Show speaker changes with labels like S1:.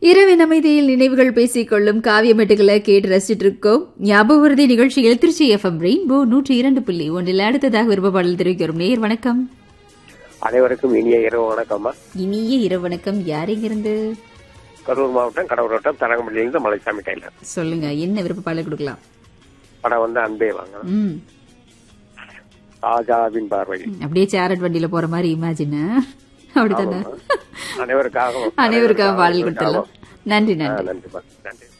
S1: இரவின் அமைதியில் நினைவுகள் பேசிக் கொள்ளும் காவியமெட்டுகளை கேட்டு ரசிச்சிட்டு இருக்கோம் ஞாபகவர்தி நிகழ்ச்சியில் திருச்சி எஃப்எம் ரெயின்போ நூற்றி இரண்டு புள்ளி ஒன்றில் அடுத்ததாக விருப்ப பாடல் தெரிவிக்கிறோம் நேர் வணக்கம்
S2: அனைவருக்கும் இனிய இரவு வணக்கம்மா
S1: இனிய இரவு வணக்கம் யார் இங்கிருந்து
S2: கரூர் மாவட்டம் கடவுர் வட்டம் தரங்கம்பள்ளியிலிருந்து மலைசாமி டைலர்
S1: சொல்லுங்க என்ன விருப்ப பாடல் கொடுக்கலாம்
S2: படம் வந்து அன்பே வாங்க
S1: ம்
S2: ராஜாவின் பார்வை
S1: அப்படியே சேரட் வண்டியில போற மாதிரி இமேஜின் அப்படித்தானே
S2: அனைவருக்காகவும்
S1: அனைவருக்காக பாடல் கொடுத்துடலாம் நன்றி
S2: ஆ,
S1: நன்றி
S2: நன்றிப்பா நன்றி